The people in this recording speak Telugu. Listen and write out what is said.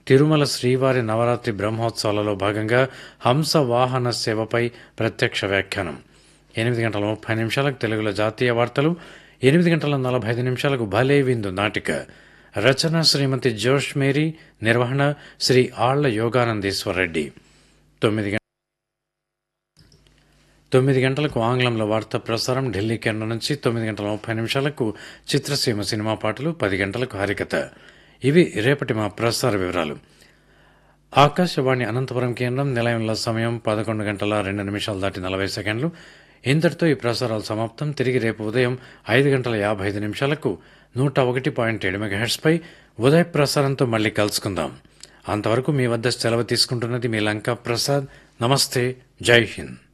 తిరుమల శ్రీవారి నవరాత్రి బ్రహ్మోత్సవాలలో భాగంగా హంస వాహన సేవపై ప్రత్యక్ష వ్యాఖ్యానం ఎనిమిది గంటల ముప్పై నిమిషాలకు తెలుగులో జాతీయ వార్తలు ఎనిమిది గంటల నలభై ఐదు నిమిషాలకు భలే విందు నాటిక రచన శ్రీమతి జోష్ మేరీ నిర్వహణ శ్రీ ఆళ్ల యోగానందీశ్వర్ రెడ్డి తొమ్మిది గంట తొమ్మిది గంటలకు ఆంగ్లంలో వార్తా ప్రసారం ఢిల్లీ కేంద్రం నుంచి తొమ్మిది గంటల ముప్పై నిమిషాలకు చిత్రసీమ సినిమా పాటలు పది గంటలకు హరికథ ఇవి రేపటి మా ప్రసార వివరాలు ఆకాశవాణి అనంతపురం కేంద్రం నిలయంలో సమయం పదకొండు గంటల రెండు నిమిషాలు దాటి నలభై సెకండ్లు ఇంతటితో ఈ ప్రసారాలు సమాప్తం తిరిగి రేపు ఉదయం ఐదు గంటల యాభై ఐదు నిమిషాలకు నూట ఒకటి పాయింట్ ఏడు మెగాహెట్స్పై ఉదయ ప్రసారంతో మళ్ళీ కలుసుకుందాం అంతవరకు మీ వద్ద సెలవు తీసుకుంటున్నది మీ లంకా ప్రసాద్ నమస్తే జై హింద్